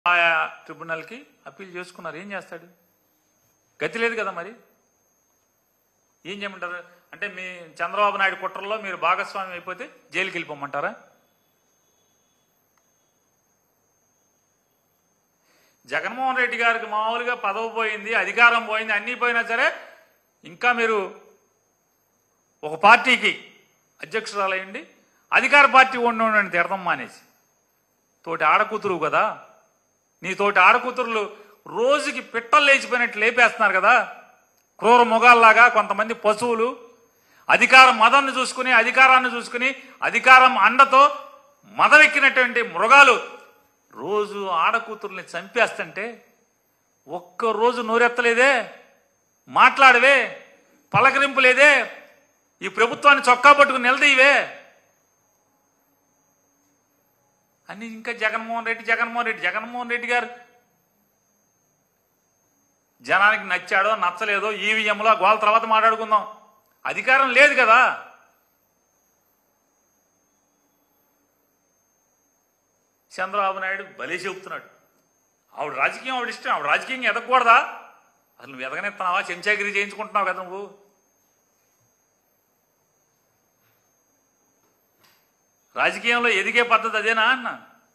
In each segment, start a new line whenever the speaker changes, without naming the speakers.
ఆయా ట్రిబ్యునల్కి అప్పీల్ చేసుకున్నారు ఏం చేస్తాడు గతి లేదు కదా మరి ఏం చేయమంటారు అంటే మీ చంద్రబాబు నాయుడు కుట్రల్లో మీరు భాగస్వామి అయిపోతే జైలుకి వెళ్ళిపోమంటారా జగన్మోహన్ రెడ్డి గారికి మామూలుగా పదవి పోయింది అధికారం పోయింది అన్నీ పోయినా సరే ఇంకా మీరు ఒక పార్టీకి అధ్యక్షురాలయ్యండి అధికార పార్టీ ఉండి తిడతాం మానేసి తోటి ఆడకూతురు కదా నీ తోటి ఆడకూతురులు రోజుకి పిట్టలు లేచిపోయినట్టు లేపేస్తున్నారు కదా క్రూర మొగాల్లాగా కొంతమంది పశువులు అధికారం మదాన్ని చూసుకుని అధికారాన్ని చూసుకుని అధికారం అండతో మదవెక్కినటువంటి మృగాలు రోజు ఆడకూతుర్ని చంపేస్తుంటే ఒక్క రోజు నోరెత్తలేదే మాట్లాడవే పలకరింపు లేదే ఈ ప్రభుత్వాన్ని చొక్కా పట్టుకుని నిలదీవే అని ఇంకా జగన్మోహన్ రెడ్డి జగన్మోహన్ రెడ్డి జగన్మోహన్ రెడ్డి గారు జనానికి నచ్చాడో నచ్చలేదో ఈవీఎంలో గోల తర్వాత మాట్లాడుకుందాం అధికారం లేదు కదా చంద్రబాబు నాయుడు భలే చెబుతున్నాడు ఆవిడ రాజకీయం ఆవిడ ఇష్టం ఆవిడ రాజకీయం ఎదగకూడదా అసలు నువ్వు ఎదగనెత్తున్నావా చెంచాగిరి చేయించుకుంటున్నావు కదా నువ్వు రాజకీయంలో ఎదిగే పద్ధతి అదేనా అన్న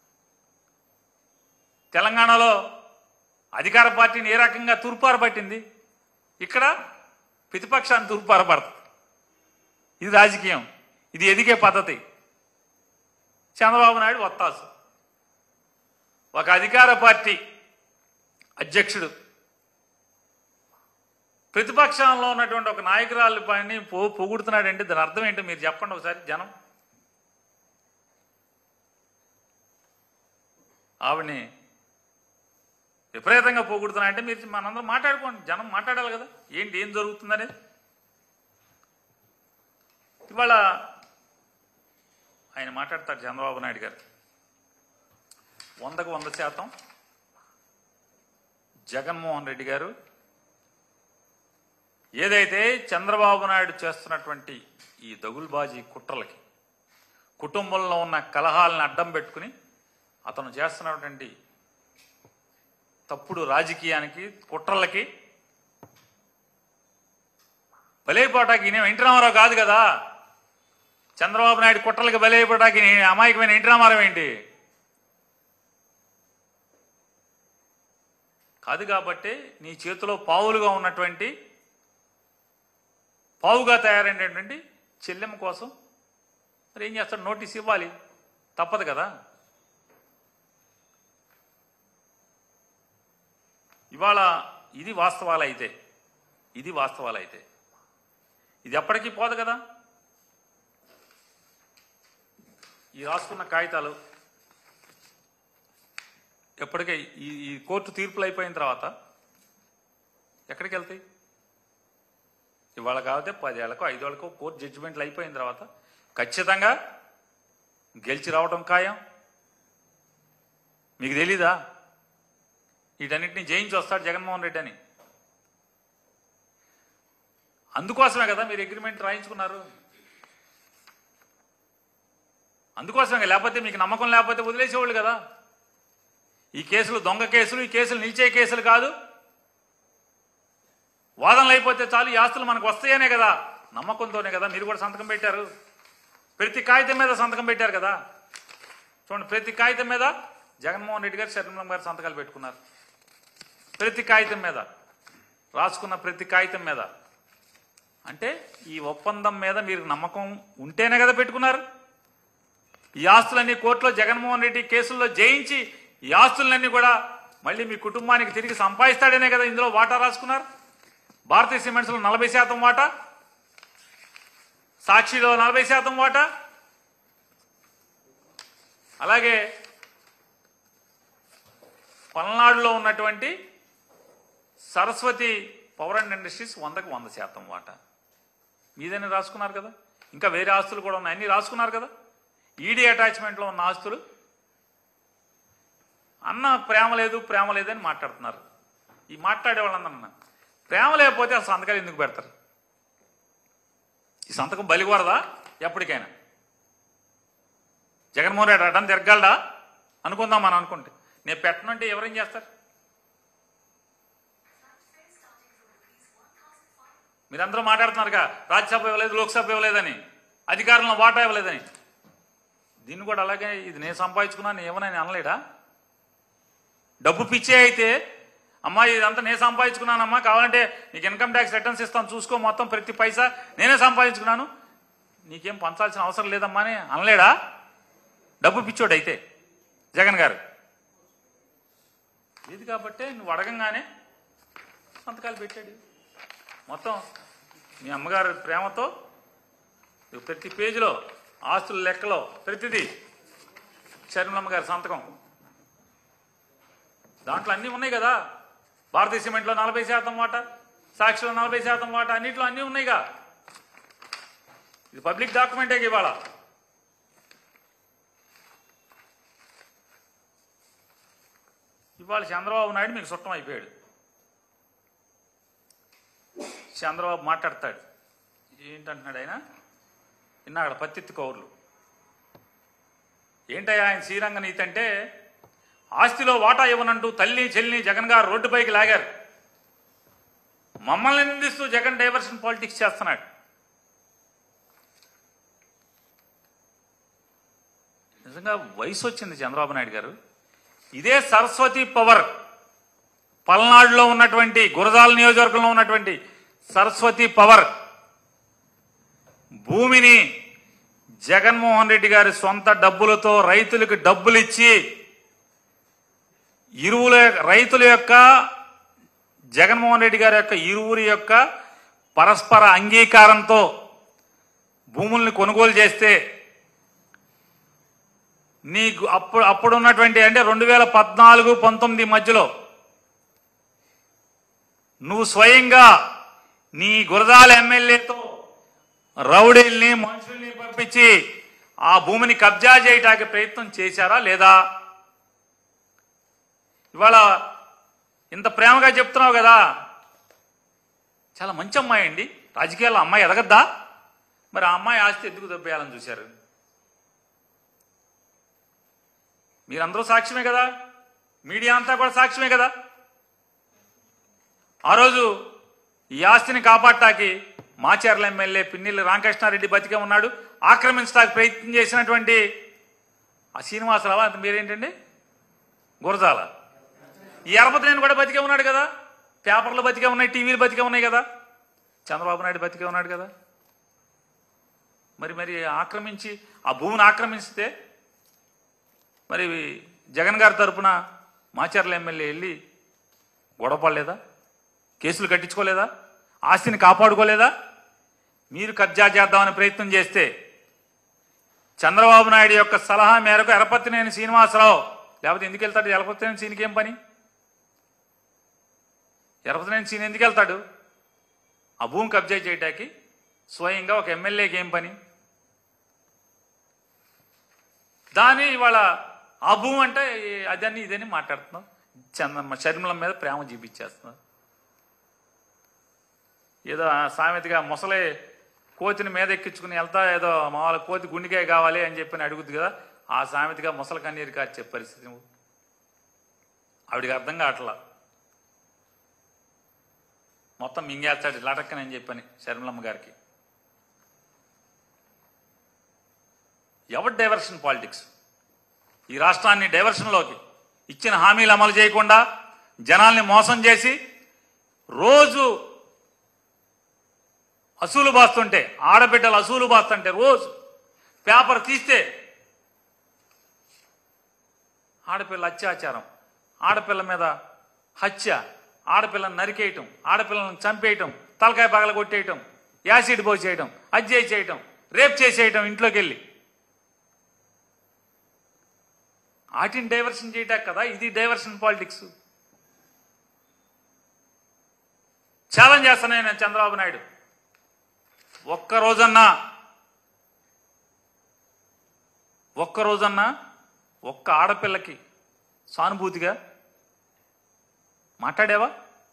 తెలంగాణలో అధికార పార్టీని ఏ రకంగా తూర్పార పట్టింది ఇక్కడ ప్రతిపక్షాన్ని తూర్పార పడుతుంది ఇది రాజకీయం ఇది ఎదిగే పద్ధతి చంద్రబాబు నాయుడు వత్తాసు ఒక అధికార పార్టీ అధ్యక్షుడు ప్రతిపక్షంలో ఉన్నటువంటి ఒక నాయకురాలు పని పో పొగుడుతున్నాడంటే దాని అర్థం ఏంటో మీరు చెప్పండి ఒకసారి జనం ఆవిడ్ని విపరీతంగా పోగొడుతున్నా అంటే మీరు మనందరం మాట్లాడుకోండి జనం మాట్లాడాలి కదా ఏంటి ఏం జరుగుతుందనేది ఇవాళ ఆయన మాట్లాడతారు చంద్రబాబు నాయుడు గారు వందకు వంద శాతం జగన్మోహన్ రెడ్డి గారు ఏదైతే చంద్రబాబు నాయుడు చేస్తున్నటువంటి ఈ దగుల్బాజీ కుట్రలకి కుటుంబంలో ఉన్న కలహాలను అడ్డం పెట్టుకుని అతను చేస్తున్నటువంటి తప్పుడు రాజకీయానికి కుట్రలకి బలైపోటాకి ఈయన ఎన్టీ రామారావు కాదు కదా చంద్రబాబు నాయుడు కుట్రలకి బలైపోటాకి ఈయన అమాయకమైన ఎన్టీ రామారావు ఏంటి కాదు కాబట్టి నీ చేతిలో పావులుగా ఉన్నటువంటి పావుగా తయారైనటువంటి చెల్లెమ్మ కోసం మరి ఏం చేస్తాడు నోటీస్ ఇవ్వాలి తప్పదు కదా ఇవాళ ఇది వాస్తవాలు అయితే ఇది వాస్తవాలు అయితే ఇది ఎప్పటికీ పోదు కదా ఈ రాసుకున్న కాగితాలు ఎప్పటికీ ఈ ఈ కోర్టు తీర్పులు అయిపోయిన తర్వాత ఎక్కడికి వెళ్తాయి ఇవాళ కాకపోతే పదేళ్లకు ఐదేళ్లకు కోర్టు జడ్జిమెంట్లు అయిపోయిన తర్వాత ఖచ్చితంగా గెలిచి రావడం ఖాయం మీకు తెలీదా వీటన్నిటిని జయించి వస్తాడు జగన్మోహన్ రెడ్డి అని అందుకోసమే కదా మీరు అగ్రిమెంట్ రాయించుకున్నారు అందుకోసమే కదా, లేకపోతే మీకు నమ్మకం లేకపోతే వదిలేసేవాళ్ళు కదా ఈ కేసులు దొంగ కేసులు ఈ కేసులు నిలిచే కేసులు కాదు వాదనలు అయిపోతే చాలు ఈ ఆస్తులు మనకు వస్తాయనే కదా నమ్మకంతోనే కదా మీరు కూడా సంతకం పెట్టారు ప్రతి కాగితం మీద సంతకం పెట్టారు కదా చూడండి ప్రతి కాగితం మీద జగన్మోహన్ రెడ్డి గారు శర్మలం గారు సంతకాలు పెట్టుకున్నారు ప్రతి కాగితం మీద రాసుకున్న ప్రతి కాగితం మీద అంటే ఈ ఒప్పందం మీద మీరు నమ్మకం ఉంటేనే కదా పెట్టుకున్నారు ఈ ఆస్తులన్నీ కోర్టులో జగన్మోహన్ రెడ్డి కేసుల్లో జయించి ఈ ఆస్తులన్నీ కూడా మళ్ళీ మీ కుటుంబానికి తిరిగి సంపాదిస్తాడనే కదా ఇందులో వాటా రాసుకున్నారు భారతీయ సిమెంట్స్లో నలభై శాతం వాటా సాక్షిలో నలభై శాతం వాటా అలాగే పల్నాడులో ఉన్నటువంటి సరస్వతి పవర్ అండ్ ఇండస్ట్రీస్ వందకు వంద శాతం వాటా మీదని రాసుకున్నారు కదా ఇంకా వేరే ఆస్తులు కూడా ఉన్నాయి అన్ని రాసుకున్నారు కదా ఈడీ అటాచ్మెంట్లో ఉన్న ఆస్తులు అన్న ప్రేమ లేదు ప్రేమ లేదని మాట్లాడుతున్నారు ఈ మాట్లాడే వాళ్ళందరూ ప్రేమ లేకపోతే ఆ సంతకాలు ఎందుకు పెడతారు ఈ సంతకం బలిగూడదా ఎప్పటికైనా జగన్మోహన్ రెడ్డి అడ్డం తిరగలడా అనుకుందాం మనం అనుకుంటే నేను పెట్టనంటే ఎవరేం చేస్తారు మీరందరూ మాట్లాడుతున్నారుగా రాజ్యసభ ఇవ్వలేదు లోక్సభ ఇవ్వలేదని అధికారంలో వాటా ఇవ్వలేదని దీన్ని కూడా అలాగే ఇది నేను సంపాదించుకున్నాను ఏమని అనలేడా డబ్బు పిచ్చే అయితే అమ్మా ఇదంతా నేను సంపాదించుకున్నానమ్మా కావాలంటే నీకు ఇన్కమ్ ట్యాక్స్ రిటర్న్స్ ఇస్తాను చూసుకో మొత్తం ప్రతి పైసా నేనే సంపాదించుకున్నాను నీకేం పంచాల్సిన అవసరం లేదమ్మా అని అనలేడా డబ్బు పిచ్చోడు అయితే జగన్ గారు ఇది కాబట్టే నువ్వు అడగంగానే సంతకాలు పెట్టాడు మొత్తం మీ అమ్మగారి ప్రేమతో ఇదిగో ప్రతి పేజీలో ఆస్తుల లెక్కలో ప్రతిదీ శర్మిలమ్మ గారి సంతకం దాంట్లో అన్నీ ఉన్నాయి కదా భారతీయ సిమెంట్లో నలభై శాతం వాటా సాక్షిలో నలభై శాతం వాటా అన్నింటిలో అన్నీ ఉన్నాయిగా ఇది పబ్లిక్ డాక్యుమెంటే ఇవాళ ఇవాళ చంద్రబాబు నాయుడు మీకు సుట్టం అయిపోయాడు చంద్రబాబు మాట్లాడతాడు ఏంటంటున్నాడు ఆయన నిన్న అక్కడ పత్తిత్తి కౌర్లు ఏంటయ్యా ఆయన శ్రీరంగ నీతి అంటే ఆస్తిలో వాటా ఇవ్వనంటూ తల్లి చెల్లిని జగన్ గారు రోడ్డుపైకి లాగారు మమ్మల్ని నిందిస్తూ జగన్ డైవర్షన్ పాలిటిక్స్ చేస్తున్నాడు నిజంగా వయసు వచ్చింది చంద్రబాబు నాయుడు గారు ఇదే సరస్వతి పవర్ పల్నాడులో ఉన్నటువంటి గురజాల నియోజకవర్గంలో ఉన్నటువంటి సరస్వతి పవర్ భూమిని జగన్మోహన్ రెడ్డి గారి సొంత డబ్బులతో రైతులకు డబ్బులు ఇచ్చి ఇరువుల రైతుల యొక్క జగన్మోహన్ రెడ్డి గారి యొక్క ఇరువురి యొక్క పరస్పర అంగీకారంతో భూముల్ని కొనుగోలు చేస్తే నీకు అప్పుడు అప్పుడు ఉన్నటువంటి అంటే రెండు వేల పద్నాలుగు పంతొమ్మిది మధ్యలో నువ్వు స్వయంగా నీ గురజాల ఎమ్మెల్యేతో రౌడీల్ని మనుషుల్ని పంపించి ఆ భూమిని కబ్జా చేయడానికి ప్రయత్నం చేశారా లేదా ఇవాళ ఇంత ప్రేమగా చెప్తున్నావు కదా చాలా మంచి అమ్మాయి అండి రాజకీయాల్లో అమ్మాయి ఎదగద్దా మరి ఆ అమ్మాయి ఆస్తి ఎందుకు దొబ్బేయాలని చూశారు మీరందరూ సాక్ష్యమే కదా మీడియా అంతా కూడా సాక్ష్యమే కదా ఆ రోజు ఈ ఆస్తిని కాపాడటానికి మాచర్ల ఎమ్మెల్యే పిన్నెల్లి రామకృష్ణారెడ్డి బతికే ఉన్నాడు ఆక్రమించడానికి ప్రయత్నం చేసినటువంటి ఆ శ్రీనివాసరావు అంత మీరేంటండి గురజాల ఈ ఎరపతినేని కూడా బతికే ఉన్నాడు కదా పేపర్లు బతికే ఉన్నాయి టీవీలు బతికే ఉన్నాయి కదా చంద్రబాబు నాయుడు బతికే ఉన్నాడు కదా మరి మరి ఆక్రమించి ఆ భూమిని ఆక్రమిస్తే మరి జగన్ గారి తరపున మాచర్ల ఎమ్మెల్యే వెళ్ళి గొడవపడలేదా కేసులు కట్టించుకోలేదా ఆస్తిని కాపాడుకోలేదా మీరు కబ్జా చేద్దామని ప్రయత్నం చేస్తే చంద్రబాబు నాయుడు యొక్క సలహా మేరకు ఎరపతినేని శ్రీనివాసరావు లేకపోతే ఎందుకు వెళ్తాడు ఎరపతినేని సీనికి ఏం పని ఎరపతినేని సీని ఎందుకు వెళ్తాడు ఆ భూమి కబ్జా చేయటానికి స్వయంగా ఒక ఎమ్మెల్యేకి ఏం పని దాని ఇవాళ ఆ భూమి అంటే అదని ఇదని మాట్లాడుతున్నాం చంద్రమ్మ శర్మిలం మీద ప్రేమ చూపించేస్తున్నాం ఏదో ఆ సామెతగా ముసలే కోతిని మీద ఎక్కించుకుని వెళ్తా ఏదో మామూలు కోతి గుండెకాయ కావాలి అని చెప్పి అడుగుద్ది కదా ఆ సామెతగా ముసలి కన్నీరు కార్చే పరిస్థితి నువ్వు ఆవిడికి అర్థం కావట్లా మొత్తం మింగేస్తాడు లటక్కనని చెప్పని శర్మిలమ్మ గారికి ఎవరి డైవర్షన్ పాలిటిక్స్ ఈ రాష్ట్రాన్ని డైవర్షన్లోకి ఇచ్చిన హామీలు అమలు చేయకుండా జనాల్ని మోసం చేసి రోజు అసూలు బాస్తుంటే ఆడబిడ్డలు అసూలు బాస్తుంటే రోజు పేపర్ తీస్తే ఆడపిల్ల అత్యాచారం ఆడపిల్ల మీద హత్య ఆడపిల్లని నరికేయటం ఆడపిల్లని చంపేయటం తలకాయ పగల కొట్టేయటం యాసిడ్ పోసేయటం అజ్జయ్ చేయటం రేప్ చేసేయటం ఇంట్లోకి వెళ్ళి వాటిని డైవర్షన్ చేయటం కదా ఇది డైవర్షన్ పాలిటిక్స్ ఛాలెంజ్ చేస్తాను నేను చంద్రబాబు నాయుడు ఒక్క రోజన్నా ఒక్క రోజన్నా ఒక్క ఆడపిల్లకి సానుభూతిగా మాట్లాడావా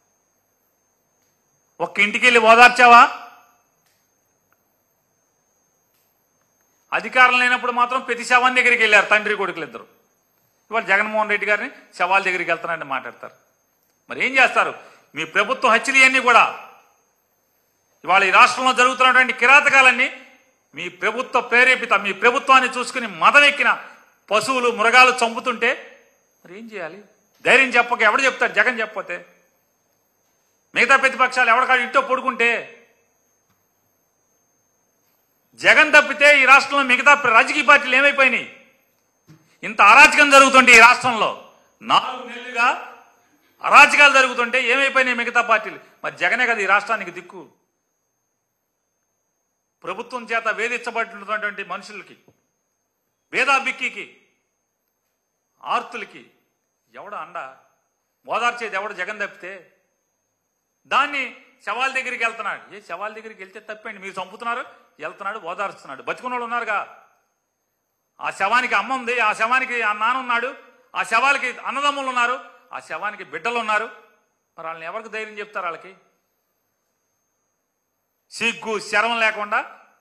ఒక్క ఇంటికి వెళ్ళి ఓదార్చావా అధికారం లేనప్పుడు మాత్రం ప్రతి శవం దగ్గరికి వెళ్ళారు తండ్రి కొడుకులు ఇద్దరు ఇవాళ జగన్మోహన్ రెడ్డి గారిని శవాల దగ్గరికి వెళ్తానంటే మాట్లాడతారు మరి ఏం చేస్తారు మీ ప్రభుత్వ హత్యలు ఇవన్నీ కూడా ఇవాళ ఈ రాష్ట్రంలో జరుగుతున్నటువంటి కిరాతకాలన్నీ మీ ప్రభుత్వ ప్రేరేపిత మీ ప్రభుత్వాన్ని చూసుకుని మదం ఎక్కిన పశువులు మృగాలు చంపుతుంటే మరి ఏం చేయాలి ధైర్యం చెప్పక ఎవడు చెప్తాడు జగన్ చెప్పపోతే మిగతా ప్రతిపక్షాలు ఎవరికాడు ఇంట్లో పడుకుంటే జగన్ తప్పితే ఈ రాష్ట్రంలో మిగతా రాజకీయ పార్టీలు ఏమైపోయినాయి ఇంత అరాచకం జరుగుతుంటే ఈ రాష్ట్రంలో నాలుగు నెలలుగా అరాచకాలు జరుగుతుంటే ఏమైపోయినాయి మిగతా పార్టీలు మరి జగనే కదా ఈ రాష్ట్రానికి దిక్కు ప్రభుత్వం చేత వేధించబడుతున్నటువంటి మనుషులకి భేదాబిక్కికి ఆర్తులకి ఎవడ అండ ఓదార్చేది ఎవడు జగన్ తప్పితే దాన్ని శవాల దగ్గరికి వెళ్తున్నాడు ఏ శవాల దగ్గరికి వెళ్తే తప్పండి మీరు చంపుతున్నారు వెళ్తున్నాడు ఓదార్స్తున్నాడు బతుకున్న వాళ్ళు ఉన్నారుగా ఆ శవానికి అమ్మ ఉంది ఆ శవానికి ఆ నాన్న ఉన్నాడు ఆ శవాలకి అన్నదమ్ములు ఉన్నారు ఆ శవానికి బిడ్డలు ఉన్నారు మరి వాళ్ళని ఎవరికి ధైర్యం చెప్తారు వాళ్ళకి సిగ్గు శరం లేకుండా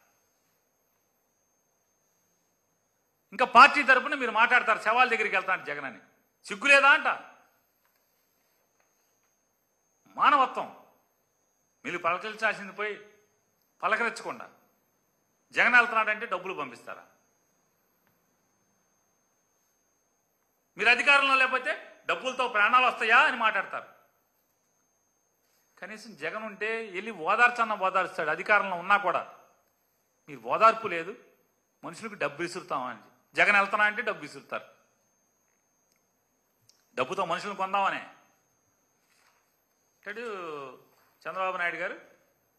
ఇంకా పార్టీ తరపున మీరు మాట్లాడతారు శవాల దగ్గరికి వెళ్తాను జగన్ అని సిగ్గు లేదా అంట మానవత్వం మీరు పలకరించాల్సింది పోయి పలకరించకుండా జగన్ వెళ్తున్నాడంటే డబ్బులు పంపిస్తారా మీరు అధికారంలో లేకపోతే డబ్బులతో ప్రాణాలు వస్తాయా అని మాట్లాడతారు కనీసం జగన్ ఉంటే వెళ్ళి ఓదార్చన్న ఓదార్స్తాడు అధికారంలో ఉన్నా కూడా మీరు ఓదార్పు లేదు మనుషులకు డబ్బు విసురుతామా అని జగన్ వెళ్తున్నా అంటే డబ్బు విసురుతారు డబ్బుతో మనుషులను కొందామనే అంటాడు చంద్రబాబు నాయుడు గారు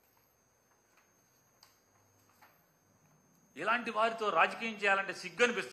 ఇలాంటి వారితో రాజకీయం చేయాలంటే సిగ్గు అనిపిస్తుంది